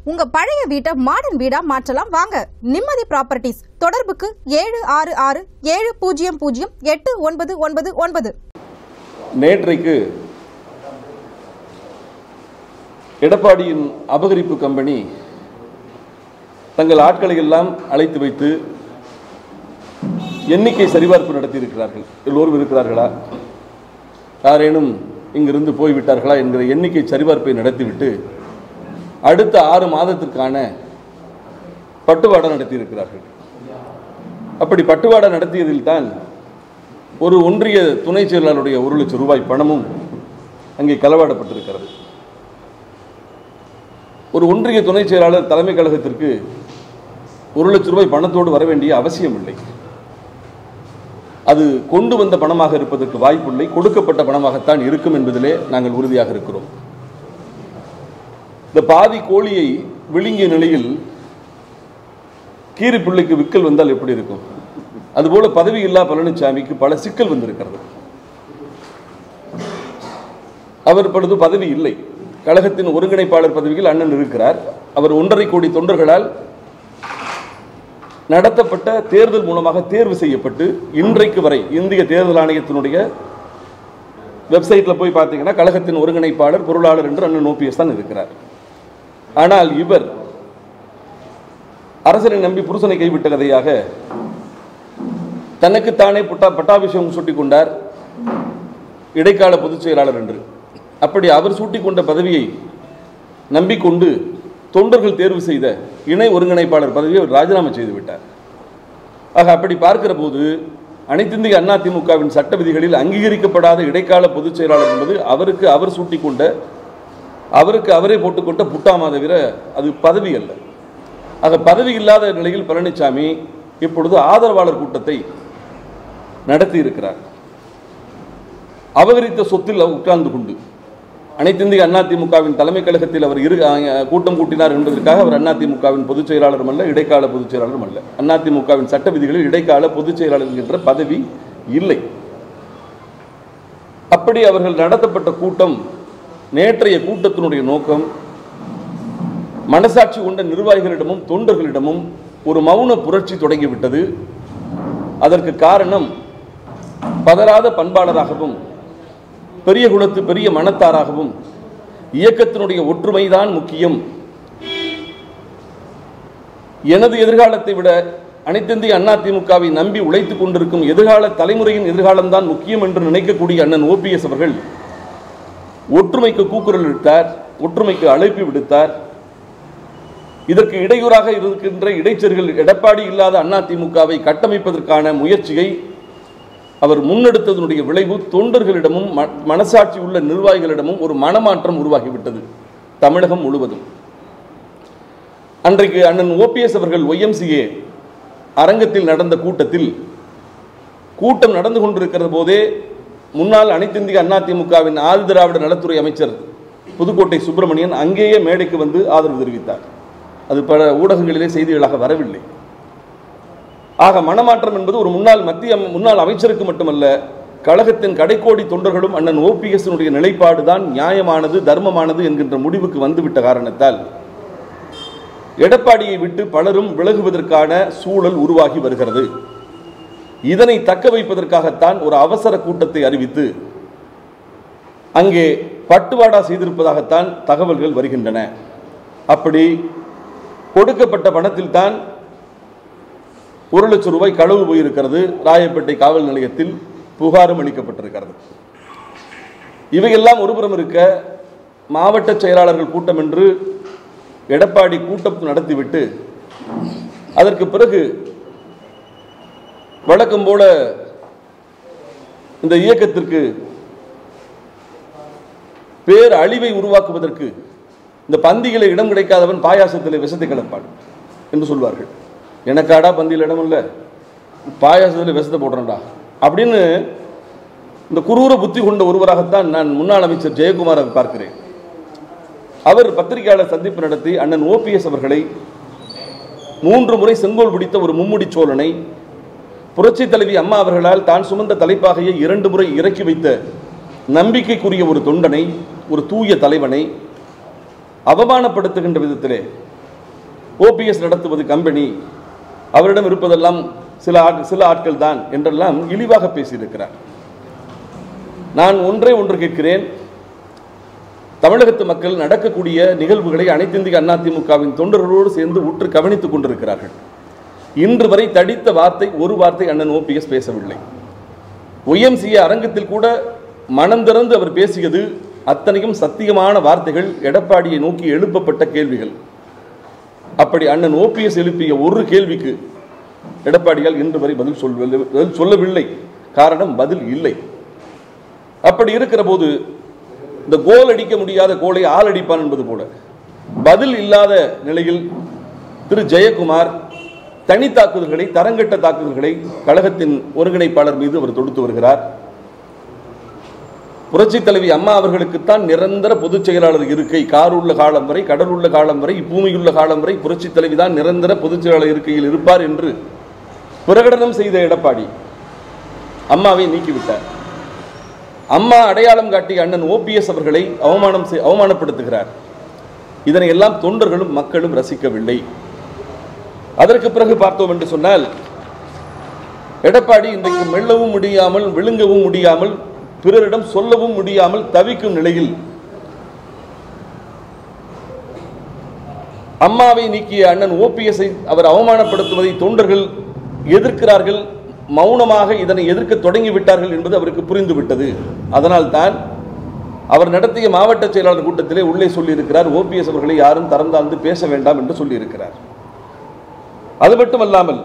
உங்க பழைய வீட்டை மாடர்ன் வீடா மாற்றலாம் வாங்க நிம்மதி ப்ராப்பர்ட்டிஸ் தொடர்புக்கு ஏழு ஆறு ஆறு ஏழு பூஜ்ஜியம் பூஜ்ஜியம் எட்டு ஒன்பது ஒன்பது ஒன்பது நேற்றைக்கு எடப்பாடியின் அபகரிப்பு கம்பெனி தங்கள் ஆட்களை எல்லாம் அழைத்து வைத்து எண்ணிக்கை சரிபார்ப்பு நடத்தியிருக்கிறார்கள் எல்லோரும் இருக்கிறார்களா யாரேனும் இங்கிருந்து போய்விட்டார்களா என்கிற எண்ணிக்கை சரிபார்ப்பை நடத்திவிட்டு அடுத்த ஆறு மாதத்திற்கான பட்டுவாடா நடத்தியிருக்கிறார்கள் அப்படி பட்டுவாடா நடத்தியதில் தான் ஒரு ஒன்றிய துணை செயலாளருடைய ஒரு லட்சம் ரூபாய் பணமும் அங்கே களவாடப்பட்டிருக்கிறது ஒரு ஒன்றிய துணை செயலாளர் தலைமை கழகத்திற்கு ஒரு லட்சம் ரூபாய் பணத்தோடு வர வேண்டிய அவசியம் இல்லை அது கொண்டு வந்த பணமாக இருப்பதற்கு வாய்ப்பில்லை கொடுக்கப்பட்ட பணமாகத்தான் இருக்கும் என்பதிலே நாங்கள் உறுதியாக இருக்கிறோம் இந்த பாதி கோழியை விழுங்கிய நிலையில் கீரி பிள்ளைக்கு விக்கல் வந்தால் எப்படி இருக்கும் அதுபோல பதவி இல்லா பழனிசாமிக்கு பல சிக்கல் வந்திருக்கிறது அவர் இப்பொழுது பதவி இல்லை கழகத்தின் ஒருங்கிணைப்பாளர் பதவியில் அண்ணன் இருக்கிறார் அவர் ஒன்றரை கோடி தொண்டர்களால் நடத்தப்பட்ட தேர்தல் மூலமாக தேர்வு செய்யப்பட்டு இன்றைக்கு வரை இந்திய தேர்தல் ஆணையத்தினுடைய வெப்சைட்ல போய் பார்த்தீங்கன்னா கழகத்தின் ஒருங்கிணைப்பாளர் பொருளாளர் என்று அண்ணன் ஓபிஎஸ் தான் இருக்கிறார் ஆனால் இவர் அரசனை நம்பி புருஷனை கைவிட்ட கதையாக தனக்குத்தானே புட்டா பட்டாபிஷேகம் சூட்டிக் கொண்டார் இடைக்கால பொதுச் செயலாளர் என்று அப்படி அவர் சூட்டிக் கொண்ட பதவியை நம்பிக்கொண்டு தொண்டர்கள் தேர்வு செய்த இணை ஒருங்கிணைப்பாளர் பதவியை அவர் ராஜினாமா செய்து விட்டார் ஆக அப்படி பார்க்கிற போது அனைத்திந்திய அண்ணா திமுகவின் சட்ட விதிகளில் அங்கீகரிக்கப்படாத இடைக்கால பொதுச் செயலாளர் என்பது அவருக்கு அவர் சூட்டிக் கொண்ட அவருக்கு அவரே போட்டுக்கொண்ட புட்டாமா தவிர அது பதவி அல்ல ஆக பதவி இல்லாத நிலையில் பழனிசாமி இப்பொழுது ஆதரவாளர் கூட்டத்தை நடத்தி இருக்கிறார் அபகரித்த சொத்தில் அவர் உட்கார்ந்து கொண்டு அனைத்திந்திய அண்ணா திமுகவின் தலைமை கழகத்தில் அவர் இரு அஹ், கூட்டம் கூட்டினார் என்பதற்காக அவர் அண்ணா திமுகவின் பொதுச் செயலாளரும் அல்ல இடைக்கால பொதுச் செயலாளரும் அல்ல அண்ணா திமுகவின் சட்ட விதிகளில் இடைக்கால பொதுச் செயலாளர் என்கின்ற பதவி இல்லை அப்படி அவர்கள் நடத்தப்பட்ட கூட்டம் நேற்றைய கூட்டத்தினுடைய நோக்கம் மனசாட்சி கொண்ட நிர்வாகிகளிடமும் தொண்டர்களிடமும் ஒரு மௌன புரட்சி தொடங்கிவிட்டது அதற்கு காரணம் பதறாத பண்பாளராகவும் பெரிய குலத்து பெரிய மனத்தாராகவும் இயக்கத்தினுடைய ஒற்றுமைதான் முக்கியம் எனது எதிர்காலத்தை விட அனைத்திந்திய அண்ணா திமுகவை நம்பி உழைத்துக் கொண்டிருக்கும் எதிர்கால தலைமுறையின் எதிர்காலம்தான் முக்கியம் என்று நினைக்கக்கூடிய அண்ணன் ஓபிஎஸ் அவர்கள் ஒற்றுமைக்கு கூக்குரல் இட்டார் ஒற்றுமைக்கு அழைப்பு விடுத்தார் இதற்கு இடையூறாக இருக்கின்ற இடைச்சர்கள் எடப்பாடி இல்லாத அண்ணா திமுகவை கட்டமைப்பதற்கான முயற்சியை அவர் முன்னெடுத்ததனுடைய விளைவு தொண்டர்களிடமும் ம- மனசாட்சி உள்ள நிர்வாகிகளிடமும் ஒரு மனமாற்றம் உருவாகிவிட்டது தமிழகம் முழுவதும் அன்றைக்கு அண்ணன் ஓபிஎஸ் அவர்கள் ஒய்எம்சிஏ அரங்கத்தில் நடந்த கூட்டத்தில் கூட்டம் நடந்து கொண்டிருக்கிற போதே முன்னாள் அனைத்திந்திய அண்ணா திமுகவின் ஆதி திராவிட நலத்துறை அமைச்சர் புதுக்கோட்டை சுப்பிரமணியன் அங்கேயே மேடைக்கு வந்து ஆதரவு தெரிவித்தார் அது பல ஊடகங்களிலே செய்திகளாக வரவில்லை ஆக மனமாற்றம் என்பது ஒரு முன்னாள் மத்திய அம- முன்னாள் அமைச்சருக்கு மட்டுமல்ல கழகத்தின் கடைக்கோடி தொண்டர்களும் அண்ணன் ஓபிஎஸ்னுடைய நிலைப்பாடு தான் நியாயமானது தர்மமானது என்கின்ற முடிவுக்கு வந்துவிட்ட காரணத்தால் எடப்பாடியை விட்டு பலரும் விலகுவதற்கான சூழல் உருவாகி வருகிறது இதனை தக்க வைப்பதற்காகத்தான் ஒரு அவசர கூட்டத்தை அறிவித்து அங்கே பட்டுவாடா செய்திருப்பதாகத்தான் தகவல்கள் வருகின்றன அப்படி கொடுக்கப்பட்ட பணத்தில் தான் ஒரு லட்சம் ரூபாய் களவு போயிருக்கிறது ராயப்பேட்டை காவல் நிலையத்தில் புகாரும் அளிக்கப்பட்டிருக்கிறது இவையெல்லாம் ஒருபுறம் இருக்க மாவட்ட செயலாளர்கள் கூட்டம் என்று எடப்பாடி கூட்டம் நடத்திவிட்டு அதற்கு பிறகு வழக்கம் போல இந்த இயக்கத்திற்கு பேர் அழிவை உருவாக்குவதற்கு இந்த பந்திகளை இடம் கிடைக்காதவன் பாயாசத்தில் விஷத்தை கலப்பான் என்று சொல்வார்கள் எனக்காடா பந்தியில் இடம் இல்லை பாயாசத்தில் விஷத்தை போடுறேன்டா அப்படின்னு இந்த குரூர புத்தி கொண்ட ஒருவராகத்தான் நான் முன்னாள் அமைச்சர் ஜெயக்குமாரை பார்க்கிறேன் அவர் பத்திரிகையாளர் சந்திப்பு நடத்தி அண்ணன் ஓபிஎஸ் அவர்களை மூன்று முறை செங்கோல் பிடித்த ஒரு மும்முடி சோழனை புரட்சி தலைவி அம்மா அவர்களால் தான் சுமந்த தலைப்பாகையை இரண்டு முறை இறக்கி வைத்த நம்பிக்கைக்குரிய ஒரு தொண்டனை ஒரு தூய தலைவனை அவமானப்படுத்துகின்ற விதத்திலே ஓபிஎஸ் நடத்துவது கம்பெனி அவரிடம் இருப்பதெல்லாம் சில ஆட் சில ஆட்கள் தான் என்றெல்லாம் இழிவாக பேசியிருக்கிறார் நான் ஒன்றே ஒன்று கேட்கிறேன் தமிழகத்து மக்கள் நடக்கக்கூடிய நிகழ்வுகளை அனைத்திந்திய அண்ணா திமுகவின் தொண்டர்களோடு சேர்ந்து உற்று கவனித்துக் கொண்டிருக்கிறார்கள் இன்று வரை தடித்த வார்த்தை ஒரு வார்த்தை அண்ணன் ஓபிஎஸ் பேசவில்லை ஒய்எம்சிஏ அரங்கத்தில் கூட மனம் திறந்து அவர் பேசியது அத்தனையும் சத்தியமான வார்த்தைகள் எடப்பாடியை நோக்கி எழுப்பப்பட்ட கேள்விகள் அப்படி அண்ணன் ஓபிஎஸ் எழுப்பிய ஒரு கேள்விக்கு எடப்பாடியால் இன்று வரை பதில் சொல்வதில்லை பதில் சொல்லவில்லை காரணம் பதில் இல்லை அப்படி இருக்கிற போது இந்த கோல் அடிக்க முடியாத கோலை ஆள் அடிப்பான் என்பது போல பதில் இல்லாத நிலையில் திரு ஜெயக்குமார் தனி தாக்குதல்களை தரங்கட்ட தாக்குதல்களை கழகத்தின் ஒருங்கிணைப்பாளர் மீது அவர் தொடுத்து வருகிறார் புரட்சி தலைவி அம்மா அவர்களுக்குத்தான் நிரந்தர பொதுச் செயலாளர் இருக்கை கார் உள்ள காலம் வரை கடல் உள்ள காலம் வரை பூமியுள்ள காலம் வரை புரட்சி தலைவி தான் நிரந்தர பொதுச் செயலாளர் இருக்கையில் இருப்பார் என்று பிரகடனம் செய்த எடப்பாடி அம்மாவை நீக்கிவிட்டார் அம்மா அடையாளம் காட்டிய அண்ணன் ஓபிஎஸ் அவர்களை அவமானம் செய்- அவமானப்படுத்துகிறார் இதனை எல்லாம் தொண்டர்களும் மக்களும் ரசிக்கவில்லை அதற்கு பிறகு பார்த்தோம் என்று சொன்னால் எடப்பாடி இன்றைக்கு மெல்லவும் முடியாமல் விழுங்கவும் முடியாமல் பிறரிடம் சொல்லவும் முடியாமல் தவிக்கும் நிலையில் அம்மாவை நீக்கிய அண்ணன் ஓபிஎஸ்ஐ அவர் அவமானப்படுத்துவதை தொண்டர்கள் எதிர்க்கிறார்கள் மௌனமாக இதனை எதிர்க்க தொடங்கி விட்டார்கள் என்பது அவருக்கு புரிந்துவிட்டது அதனால்தான் அவர் நடத்திய மாவட்ட செயலாளர் கூட்டத்திலே உள்ளே சொல்லியிருக்கிறார் ஓபிஎஸ் அவர்களை யாரும் தரம் தாழ்ந்து பேச வேண்டாம் என்று சொல்லியிருக்கிறார் அது மட்டுமல்லாமல்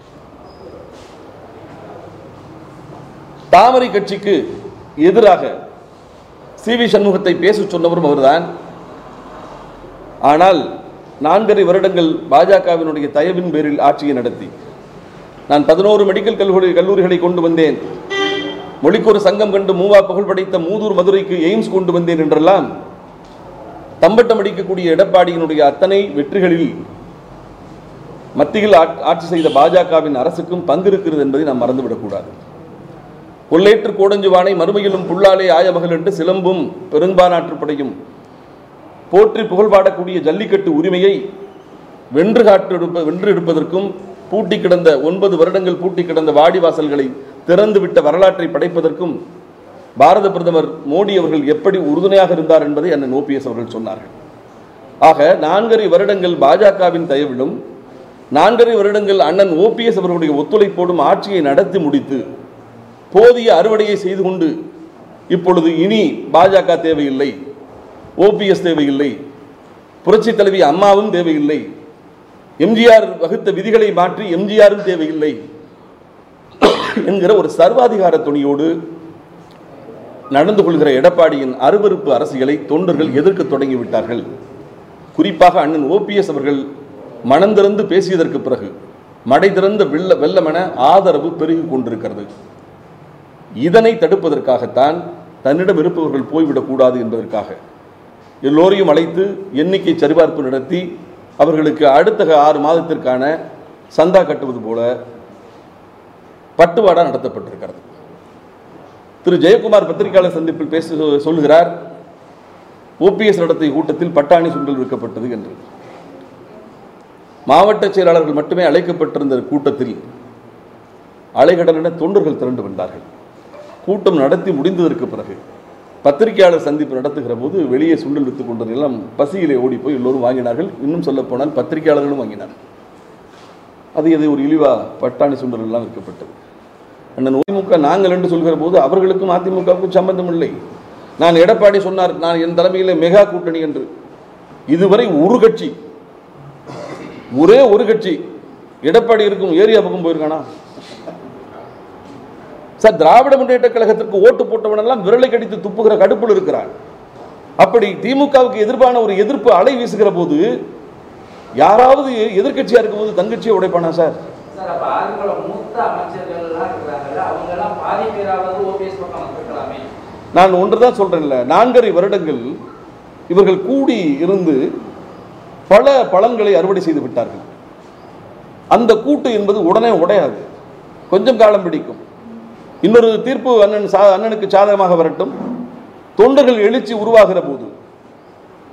தாமரை கட்சிக்கு எதிராக சி வி சண்முகத்தை பேச சொன்னவரும் அவர்தான் ஆனால் நான்கரை வருடங்கள் பாஜகவினுடைய தயவின் பேரில் ஆட்சியை நடத்தி நான் பதினோரு மெடிக்கல் கல்லூரி கல்லூரிகளை கொண்டு வந்தேன் மொழிக்கு ஒரு சங்கம் கண்டு மூவா புகழ் படைத்த மூதூர் மதுரைக்கு எய்ம்ஸ் கொண்டு வந்தேன் என்றெல்லாம் தம்பட்டம் அடிக்கக்கூடிய எடப்பாடியினுடைய அத்தனை வெற்றிகளில் மத்தியில் ஆட்- ஆட்சி செய்த பாஜகவின் அரசுக்கும் பங்கு இருக்கிறது என்பதை நாம் மறந்துவிடக்கூடாது கொள்ளையற்று கோடஞ்சுவானை மறுமையிலும் புல்லாலே ஆயமகள் என்று சிலம்பும் பெரும்பானாற்றுப்படையும் போற்றி புகழ் பாடக்கூடிய ஜல்லிக்கட்டு உரிமையை வென்று காட்டு எடுப்ப வென்று எடுப்பதற்கும் பூட்டி கிடந்த ஒன்பது வருடங்கள் பூட்டி கிடந்த வாடிவாசல்களை திறந்துவிட்ட வரலாற்றை படைப்பதற்கும் பாரத பிரதமர் மோடி அவர்கள் எப்படி உறுதுணையாக இருந்தார் என்பதை அண்ணன் ஓபிஎஸ் அவர்கள் சொன்னார்கள் ஆக நான்கரை வருடங்கள் பாஜகவின் தயவிலும் நான்கரை வருடங்கள் அண்ணன் ஓபிஎஸ் அவர்களுடைய ஒத்துழைப்போடும் ஆட்சியை நடத்தி முடித்து போதிய அறுவடையை செய்து கொண்டு இப்பொழுது இனி பாஜக தேவையில்லை ஓபிஎஸ் தேவையில்லை புரட்சி தலைவி அம்மாவும் தேவையில்லை எம்ஜிஆர் வகுத்த விதிகளை மாற்றி எம்ஜிஆரும் தேவையில்லை என்கிற ஒரு சர்வாதிகார துணியோடு நடந்து கொள்கிற எடப்பாடியின் அருவருப்பு அரசியலை தொண்டர்கள் எதிர்க்க தொடங்கிவிட்டார்கள் குறிப்பாக அண்ணன் ஓபிஎஸ் அவர்கள் மனம் திறந்து பேசியதற்கு பிறகு மடை திறந்த வெள்ள வெள்ளமென ஆதரவு பெருகிக் கொண்டிருக்கிறது இதனை தடுப்பதற்காகத்தான் தன்னிடம் இருப்பவர்கள் போய்விடக்கூடாது என்பதற்காக எல்லோரையும் அழைத்து எண்ணிக்கை சரிபார்ப்பு நடத்தி அவர்களுக்கு அடுத்த ஆறு மாதத்திற்கான சந்தா கட்டுவது போல பட்டுவாடா நடத்தப்பட்டிருக்கிறது திரு ஜெயக்குமார் பத்திரிகையாளர் சந்திப்பில் பேச சொல்லுகிறார் ஓபிஎஸ் நடத்திய கூட்டத்தில் பட்டாணி சுண்டல் விற்கப்பட்டது என்று மாவட்ட செயலாளர்கள் மட்டுமே அழைக்கப்பட்டிருந்த கூட்டத்தில் அலைகடலென தொண்டர்கள் திரண்டு வந்தார்கள் கூட்டம் நடத்தி முடிந்ததற்கு பிறகு பத்திரிகையாளர் சந்திப்பு நடத்துகிற போது வெளியே சுண்டல் வித்துக் கொண்டது எல்லாம் பசியிலே ஓடி போய் எல்லோரும் வாங்கினார்கள் இன்னும் சொல்ல போனால் பத்திரிகையாளர்களும் வாங்கினார்கள் அது எது ஒரு இழிவா பட்டாணி சுண்டல் எல்லாம் விற்கப்பட்டது அண்ணன் அதிமுக நாங்கள் என்று சொல்கிற போது அவர்களுக்கும் அதிமுகவுக்கும் சம்பந்தம் இல்லை நான் எடப்பாடி சொன்னார் நான் என் தலைமையில் மெகா கூட்டணி என்று இதுவரை ஒரு கட்சி ஒரே ஒரு கட்சி எடப்பாடி இருக்கும் ஏரியா பக்கம் போயிருக்கானா சார் திராவிட முன்னேற்ற கழகத்திற்கு ஓட்டு போட்டவனெல்லாம் விரலை கடித்து துப்புகிற கடுப்பில் இருக்கிறான் அப்படி திமுகவுக்கு எதிர்ப்பான ஒரு எதிர்ப்பு அலை வீசுகிற போது யாராவது எதிர்க்கட்சியா இருக்கும்போது தங்கட்சியை உடைப்பானா சார் சார் அப்ப அதிமுக மூத்த அமைச்சர்கள் எல்லாம் இருக்கிறாங்கல்ல அவங்க எல்லாம் பாதி பேராவது ஓபிஎஸ் பக்கம் இருக்கலாமே நான் ஒன்று தான் சொல்றேன்ல நான்கரை வருடங்கள் இவர்கள் கூடி இருந்து பல பலன்களை அறுவடை செய்து விட்டார்கள் அந்த கூட்டு என்பது உடனே உடையாது கொஞ்சம் காலம் பிடிக்கும் இன்னொரு தீர்ப்பு அண்ணன் சா அண்ணனுக்கு சாதகமாக வரட்டும் தொண்டர்கள் எழுச்சி உருவாகிற போது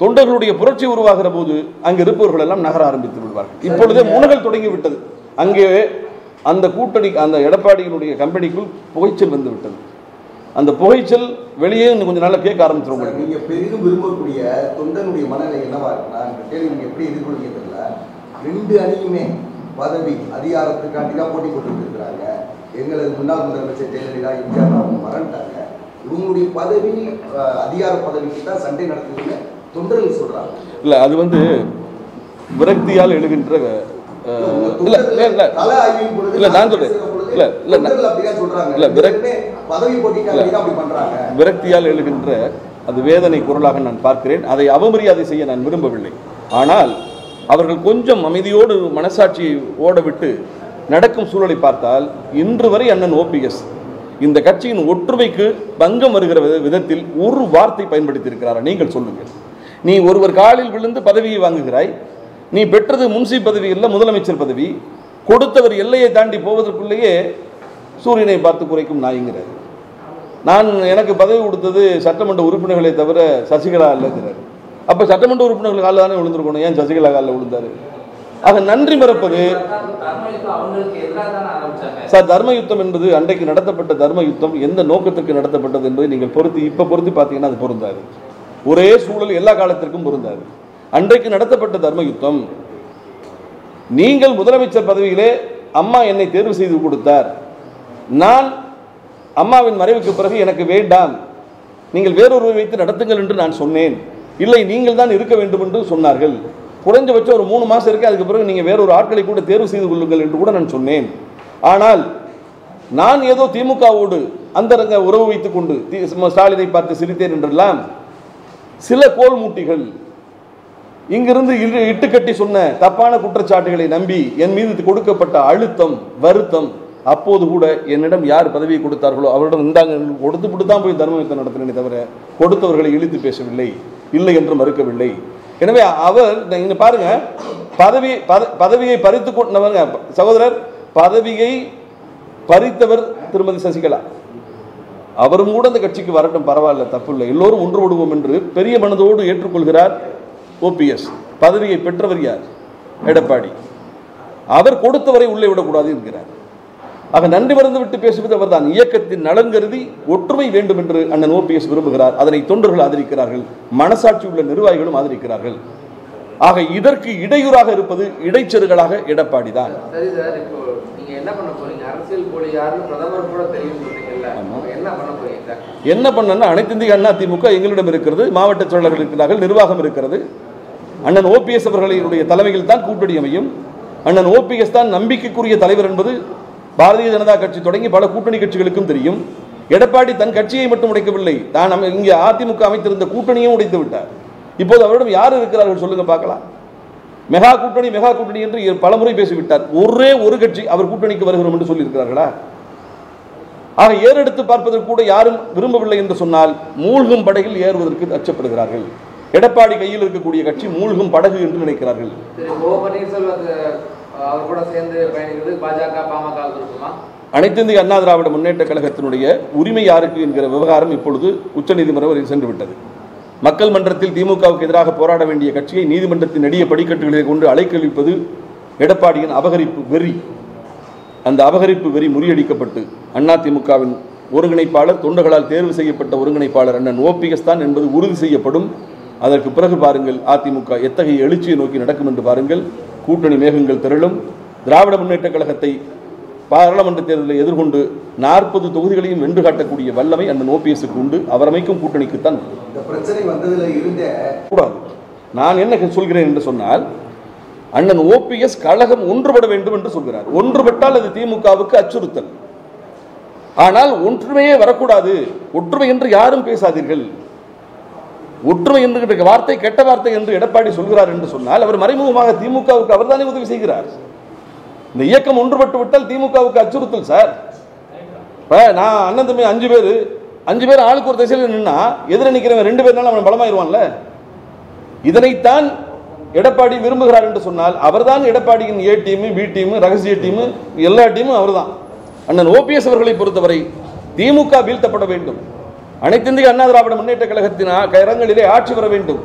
தொண்டர்களுடைய புரட்சி உருவாகிற போது அங்கு இருப்பவர்கள் எல்லாம் நகர ஆரம்பித்து விடுவார்கள் இப்பொழுதே முனகல் தொடங்கி விட்டது அங்கே அந்த கூட்டணி அந்த எடப்பாடியினுடைய கம்பெனிக்குள் புகைச்சல் வந்து விட்டது அந்த புகைச்சல் வெளியே இன்னும் கொஞ்ச நாள்ல கேட்க ஆரம்பிச்சிடும் சார், உங்களுக்கு நீங்க பெரிதும் விரும்பக்கூடிய தொண்டனுடைய மனநிலை என்னவா இருக்குன்னா இந்த கேள்வி நீங்க எப்படி எதிர்கொள்வீங்க தெரியல ரெண்டு அணியுமே பதவி அதிகாரத்துக்காண்டி தான் போட்டி போட்டுட்டு இருக்கிறாங்க எங்களது முன்னாள் முதலமைச்சர் ஜெயலலிதா எம்ஜிஆர் அவங்க மறந்துட்டாங்க இவங்களுடைய பதவி அஹ், அதிகார பதவிக்கு தான் சண்டை நடக்குதுன்னு தொண்டர்கள் சொல்றாங்க இல்ல அது வந்து விரக்தியால் எழுகின்ற அஹ், இல்ல இல்ல இல்ல கள ஆய்வின் பொழுது இல்ல, நான் சொல்றேன். பேசுகிற பொழுது இல்ல, இல்ல, நான்- தொண்டர்கள் அப்படிதான் சொல்றாங்க இல்ல, விரக்- ரெண்டுமே பதவி போட்டிக்காண்டி தான் அப்படி பண்றாங்க விரக்தியால் எழுகின்ற அது வேதனை குரலாக நான் பார்க்கிறேன் அதை அவமரியாதை செய்ய நான் விரும்பவில்லை ஆனால் அவர்கள் கொஞ்சம் அமைதியோடு மனசாட்சியை ஓட விட்டு நடக்கும் சூழலை பார்த்தால் இன்று வரை அண்ணன் ஓபிஎஸ் இந்த கட்சியின் ஒற்றுமைக்கு பங்கம் வருகிற வித- விதத்தில் ஒரு வார்த்தை பயன்படுத்தி இருக்கிறாரா நீங்கள் சொல்லுங்கள் நீ ஒருவர் காலில் விழுந்து பதவியை வாங்குகிறாய் நீ பெற்றது முன்சி பதவி இல்லை முதலமைச்சர் பதவி கொடுத்தவர் எல்லையை தாண்டி போவதற்குள்ளேயே சூரியனை பார்த்து குறைக்கும் நாய்ங்கிறார் நான் எனக்கு பதவி கொடுத்தது சட்டமன்ற உறுப்பினர்களை தவிர சசிகலா இல்லைங்கிறார் அப்ப சட்டமன்ற உறுப்பினர்கள் காலில் தானே விழுந்திருக்கணும் ஏன் சசிகலா காலில் விழுந்தாரு ஆக நன்றி மறப்பது தர்மயுத்தம் அவங்களுக்கு எதிராக தானே ஆரம்பிச்சாங்க சார் தர்ம யுத்தம் என்பது அன்றைக்கு நடத்தப்பட்ட தர்ம யுத்தம் எந்த நோக்கத்திற்கு நடத்தப்பட்டது என்பதை நீங்கள் பொருத்தி இப்ப பொருத்தி பார்த்தீங்கன்னா அது பொருந்தாது ஒரே சூழல் எல்லா காலத்திற்கும் பொருந்தாது அன்றைக்கு நடத்தப்பட்ட தர்ம யுத்தம் நீங்கள் முதலமைச்சர் பதவியிலே அம்மா என்னை தேர்வு செய்து கொடுத்தார் நான் அம்மாவின் மறைவுக்கு பிறகு எனக்கு வேண்டாம் நீங்கள் வேறொருவரை வைத்து நடத்துங்கள் என்று நான் சொன்னேன் இல்லை நீங்கள் தான் இருக்க வேண்டும் என்று சொன்னார்கள் குறைஞ்சபட்சம் ஒரு மூணு மாசம் இருக்கு அதுக்கு பிறகு நீங்கள் வேறொரு ஆட்களை கூட தேர்வு செய்து கொள்ளுங்கள் என்று கூட நான் சொன்னேன் ஆனால் நான் ஏதோ திமுகவோடு அந்தரங்க உறவு வைத்துக் கொண்டு தி- ஸ்டாலினை பார்த்து சிரித்தேன் என்றெல்லாம் சில கோல் மூட்டிகள் இங்கிருந்து இரு- இட்டுக்கட்டி சொன்ன தப்பான குற்றச்சாட்டுகளை நம்பி என் மீது கொடுக்கப்பட்ட அழுத்தம் வருத்தம் அப்போது கூட என்னிடம் யார் பதவியை கொடுத்தார்களோ அவரிடம் இந்தாங்க கொடுத்துவிட்டு தான் போய் தர்மயுத்தம் நடத்தினே தவிர கொடுத்தவர்களை இழித்து பேசவில்லை இல்லை என்று மறுக்கவில்லை எனவே அவர் இங்க பாருங்க பதவி பத- பதவியை பறித்து கொண்டவங்க சகோதரர் பதவியை பறித்தவர் திருமதி சசிகலா அவரும் கூட அந்த கட்சிக்கு வரட்டும் பரவாயில்ல தப்பு இல்லை எல்லோரும் ஒன்றுபடுவோம் என்று பெரிய மனதோடு ஏற்றுக்கொள்கிறார் ஓபிஎஸ் பதவியை பெற்றவர் யார் எடப்பாடி அவர் கொடுத்தவரை உள்ளே விடக்கூடாது என்கிறார் ஆக நன்றி மறந்து விட்டு பேசுவது அவர்தான் இயக்கத்தின் நலன் கருதி ஒற்றுமை வேண்டும் என்று அண்ணன் ஓபிஎஸ் விரும்புகிறார் அதனை தொண்டர்கள் ஆதரிக்கிறார்கள் மனசாட்சி உள்ள நிர்வாகிகளும் ஆதரிக்கிறார்கள் ஆக இதற்கு இடையூறாக இருப்பது இடைச்செருகளாக எடப்பாடி தான் சரி சார் இப்போ நீங்க என்ன பண்ண போறீங்க அரசியல் போலி யாருன்னு பிரதமர் கூட தெரியும் சொல்றீங்கல்ல ஆமா. அப்ப என்ன பண்ண போறீங்க சார் என்ன பண்ணனா அனைத்து இந்திய அண்ணா திமுக எங்களிடம் இருக்கிறது மாவட்ட செயலாளர்கள் இருக்கிறார்கள் நிர்வாகம் இருக்கிறது அண்ணன் ஓபிஎஸ் அவர்களினுடைய தலைமையில் தான் கூட்டணி அமையும் அண்ணன் ஓபிஎஸ் தான் நம்பிக்கைக்குரிய தலைவர் என்பது பாரதிய ஜனதா கட்சி தொடங்கி பல கூட்டணி கட்சிகளுக்கும் தெரியும் எடப்பாடி தன் கட்சியை மட்டும் உடைக்கவில்லை தான் அமை- இங்கே அதிமுக அமைத்திருந்த கூட்டணியும் உடைத்து விட்டார் இப்போது அவரிடம் யார் இருக்கிறார்கள் சொல்லுங்க பார்க்கலாம் மெகா கூட்டணி மெகா கூட்டணி என்று பலமுறை பேசிவிட்டார் ஒரே ஒரு கட்சி அவர் கூட்டணிக்கு வருகிறோம் என்று சொல்லியிருக்கிறார்களா ஆக ஏறெடுத்து பார்ப்பதற்கு கூட யாரும் விரும்பவில்லை என்று சொன்னால் மூழ்கும் படகில் ஏறுவதற்கு அச்சப்படுகிறார்கள் எடப்பாடி கையில் இருக்கக்கூடிய கட்சி மூழ்கும் படகு என்று நினைக்கிறார்கள் சரி ஓ பன்னீர்செல்வம் அஹ், அவர் கூட சேர்ந்து பயணிக்கிறது பாஜக பாமக இருக்குமா அனைத்து இந்திய அண்ணா திராவிட முன்னேற்ற கழகத்தினுடைய உரிமை யாருக்கு என்கிற விவகாரம் இப்பொழுது உச்சநீதிமன்றம் வரை சென்று விட்டது மக்கள் மன்றத்தில் திமுகவுக்கு எதிராக போராட வேண்டிய கட்சியை நீதிமன்றத்தின் நெடிய படிக்கட்டுகளை கொண்டு அலைக்கழிப்பது எடப்பாடியின் அபகரிப்பு வெறி அந்த அபகரிப்பு வெறி முறியடிக்கப்பட்டு அதிமுகவின் ஒருங்கிணைப்பாளர் தொண்டர்களால் தேர்வு செய்யப்பட்ட ஒருங்கிணைப்பாளர் அண்ணன் ஓபிஎஸ் தான் என்பது உறுதி செய்யப்படும் அதற்கு பிறகு பாருங்கள் அதிமுக எத்தகைய எழுச்சியை நோக்கி நடக்கும் என்று பாருங்கள் கூட்டணி மேகங்கள் திரளும் திராவிட முன்னேற்ற கழகத்தை பாராளுமன்ற தேர்தலை எதிர்கொண்டு நாற்பது தொகுதிகளையும் வென்று காட்டக்கூடிய வல்லமை அண்ணன் ஓபிஎஸ்க்கு உண்டு அவர் அமைக்கும் கூட்டணிக்குத்தான் உண்டு. இந்த பிரச்சனை வந்ததுல இருந்தே கூடாது நான் என்ன சொல்கிறேன் என்று சொன்னால் அண்ணன் ஓபிஎஸ் கழகம் ஒன்றுபட வேண்டும் என்று சொல்கிறார் ஒன்றுபட்டால் அது திமுகவுக்கு அச்சுறுத்தல் ஆனால் ஒற்றுமையே வரக்கூடாது ஒற்றுமை என்று யாரும் பேசாதீர்கள் ஒற்றுமை என்கிற வார்த்தை கெட்ட வார்த்தை என்று எடப்பாடி சொல்கிறார் என்று சொன்னால் அவர் மறைமுகமாக திமுகவுக்கு அவர்தானே உதவி செய்கிறார் இந்த இயக்கம் ஒன்றுபட்டு விட்டால் திமுகவுக்கு அச்சுறுத்தல் சார் இப்ப நான் அண்ணன் தம்பி அஞ்சு பேர் அஞ்சு பேர் ஆளுக்கு ஒரு திசையில் நின்னா எதிர நிற்கிறவன் ரெண்டு பேர்னால அவன் பலமாயிருவான்ல இதனைத்தான் எடப்பாடி விரும்புகிறார் என்று சொன்னால் அவர்தான் எடப்பாடியின் ஏ டீம் பி டீம் ரகசிய டீம் எல்லா டீமும் அவர்தான் அண்ணன் ஓபிஎஸ் அவர்களை பொறுத்தவரை திமுக வீழ்த்தப்பட வேண்டும் அனைத்து இந்திய அண்ணா திராவிட முன்னேற்ற கழகத்தின் ஆ- கரங்களிலே ஆட்சி வர வேண்டும்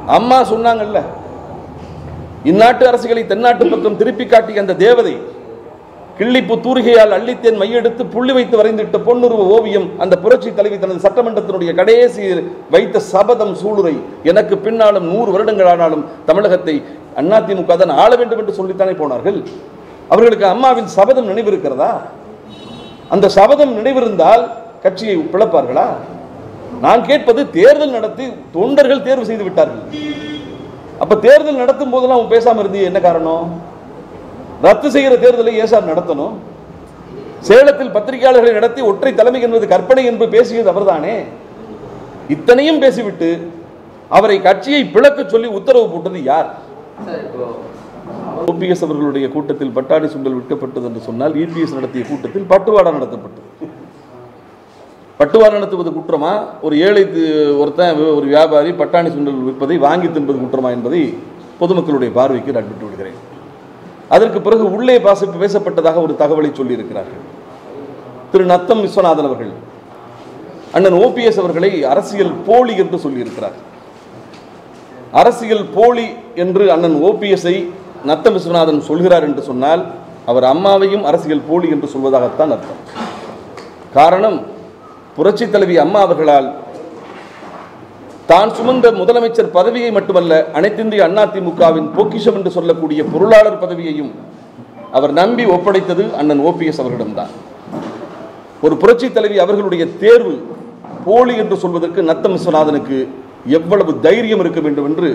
அம்மா சொன்னாங்கல்ல இந்நாட்டு அரசுகளை தென்னாட்டு பக்கம் திருப்பி காட்டிய அந்த தேவதை கிள்ளிப்பு தூரிகையால் அள்ளித்தேன் மையெடுத்து புள்ளி வைத்து வரைந்திட்ட பொன்னுருவ ஓவியம் அந்த புரட்சி தலைவி தனது சட்டமன்றத்தினுடைய கடைசி வைத்த சபதம் சூளுரை எனக்கு பின்னாலும் நூறு வருடங்கள் ஆனாலும் தமிழகத்தை அதிமுக தான் ஆள வேண்டும் என்று சொல்லித்தானே போனார்கள் அவர்களுக்கு அம்மாவின் சபதம் நினைவிருக்கிறதா அந்த சபதம் நினைவிருந்தால் கட்சியை பிளப்பார்களா நான் கேட்பது தேர்தல் நடத்தி தொண்டர்கள் தேர்வு செய்து விட்டார்கள் அப்ப தேர்தல் நடத்தும் போதெல்லாம் அவன் பேசாம இருந்தீ என்ன காரணம் ரத்து செய்கிற தேர்தலை ஏன் சார் நடத்தணும் சேலத்தில் பத்திரிகையாளர்களை நடத்தி ஒற்றை தலைமை என்பது கற்பனை என்று பேசியது அவர்தானே இத்தனையும் பேசிவிட்டு அவரை கட்சியை பிளக்க சொல்லி உத்தரவு போட்டது யார் சார் இப்போ ஓபிஎஸ் அவர்களுடைய கூட்டத்தில் பட்டாணி சுண்டல் விற்கப்பட்டது என்று சொன்னால் இபிஎஸ் நடத்திய கூட்டத்தில் பட்டுவாடா நடத்தப்பட்டது பட்டுவாடா நடத்துவது குற்றமா ஒரு ஏழை தி- ஒருத்தன் ஒரு வியாபாரி பட்டாணி சுண்டல் விற்பதை வாங்கி தின்பது குற்றமா என்பதை பொதுமக்களுடைய பார்வைக்கு நான் விட்டு விடுகிறேன் அதற்கு பிறகு உள்ளே பாச பேசப்பட்டதாக ஒரு தகவலை சொல்லியிருக்கிறார்கள் திரு நத்தம் விஸ்வநாதன் அவர்கள் அண்ணன் ஓபிஎஸ் அவர்களை அரசியல் போலி என்று சொல்லியிருக்கிறார் அரசியல் போலி என்று அண்ணன் ஓபிஎஸ்ஐ நத்தம் விஸ்வநாதன் சொல்கிறார் என்று சொன்னால் அவர் அம்மாவையும் அரசியல் போலி என்று சொல்வதாகத்தான் அர்த்தம் காரணம் புரட்சி தலைவி அம்மா அவர்களால் தான் சுமந்த முதலமைச்சர் பதவியை மட்டுமல்ல அனைத்திந்திய அதிமுகவின் பொக்கிஷம் என்று சொல்லக்கூடிய பொருளாளர் பதவியையும் அவர் நம்பி ஒப்படைத்தது அண்ணன் ஓபிஎஸ் அவர்களிடம்தான் ஒரு புரட்சி தலைவி அவர்களுடைய தேர்வு போலி என்று சொல்வதற்கு நத்தம் விஸ்வநாதனுக்கு எவ்வளவு தைரியம் இருக்க வேண்டும் என்று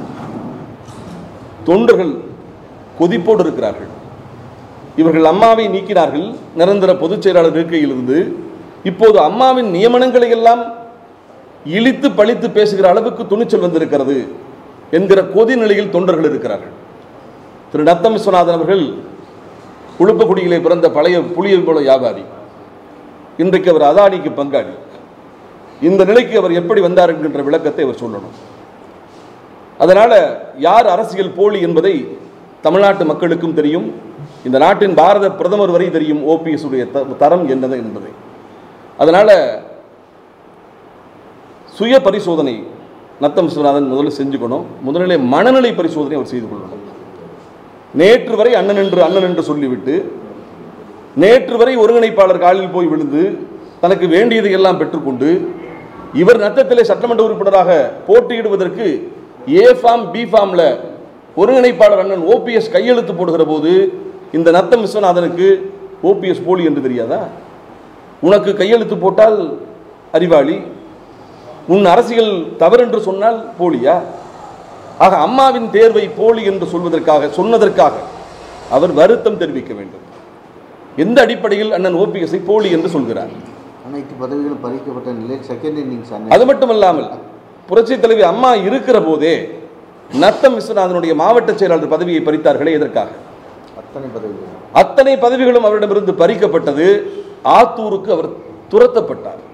தொண்டர்கள் கொதிப்போடு இருக்கிறார்கள் இவர்கள் அம்மாவை நீக்கினார்கள் நிரந்தர பொதுச் செயலாளர் இருக்கையிலிருந்து இப்போது அம்மாவின் நியமனங்களை எல்லாம் இழித்து பழித்து பேசுகிற அளவுக்கு துணிச்சல் வந்திருக்கிறது என்கிற கொதி நிலையில் தொண்டர்கள் இருக்கிறார்கள் திரு நத்தம் விஸ்வநாதன் அவர்கள் உளுப்பக்குடியிலே பிறந்த பழைய புளிய போல வியாபாரி இன்றைக்கு அவர் அதானிக்கு பங்காளி இந்த நிலைக்கு அவர் எப்படி வந்தார் என்கின்ற விளக்கத்தை அவர் சொல்லணும் அதனால யார் அரசியல் போலி என்பதை தமிழ்நாட்டு மக்களுக்கும் தெரியும் இந்த நாட்டின் பாரத பிரதமர் வரை தெரியும் ஓபிஎஸ் உடைய த- தரம் என்னது என்பதை அதனால சுய பரிசோதனை நத்தம் விஸ்வநாதன் முதல்ல செஞ்சுக்கணும் முதலிலே மனநிலை பரிசோதனை அவர் செய்து கொள்ளணும் நேற்று வரை அண்ணன் என்று அண்ணன் என்று சொல்லிவிட்டு நேற்று வரை ஒருங்கிணைப்பாளர் காலில் போய் விழுந்து தனக்கு வேண்டியதை எல்லாம் பெற்றுக்கொண்டு இவர் நத்தத்திலே சட்டமன்ற உறுப்பினராக போட்டியிடுவதற்கு ஏ ஃபார்ம் பி ஃபார்ம்ல ஒருங்கிணைப்பாளர் அண்ணன் ஓபிஎஸ் கையெழுத்து போடுகிற போது இந்த நத்தம் விஸ்வநாதனுக்கு ஓபிஎஸ் போலி என்று தெரியாதா உனக்கு கையெழுத்து போட்டால் அறிவாளி உன் அரசியல் தவறு என்று சொன்னால் போலியா ஆக அம்மாவின் தேர்வை போலி என்று சொல்வதற்காக சொன்னதற்காக அவர் வருத்தம் தெரிவிக்க வேண்டும் எந்த அடிப்படையில் அண்ணன் ஓபிஎஸ்ஐ போலி என்று சொல்கிறார் அனைத்து பதவிகளும் பறிக்கப்பட்ட நிலையில் செகண்ட் இன்னிங்ஸ் அது மட்டுமல்லாமல் புரட்சி தலைவி அம்மா இருக்கிற போதே நத்தம் விஸ்வநாதனுடைய மாவட்ட செயலாளர் பதவியை பறித்தார்களே எதற்காக அத்தனை பதவிகளும் அத்தனை பதவிகளும் அவரிடமிருந்து பறிக்கப்பட்டது ஆத்தூருக்கு அவர் துரத்தப்பட்டார்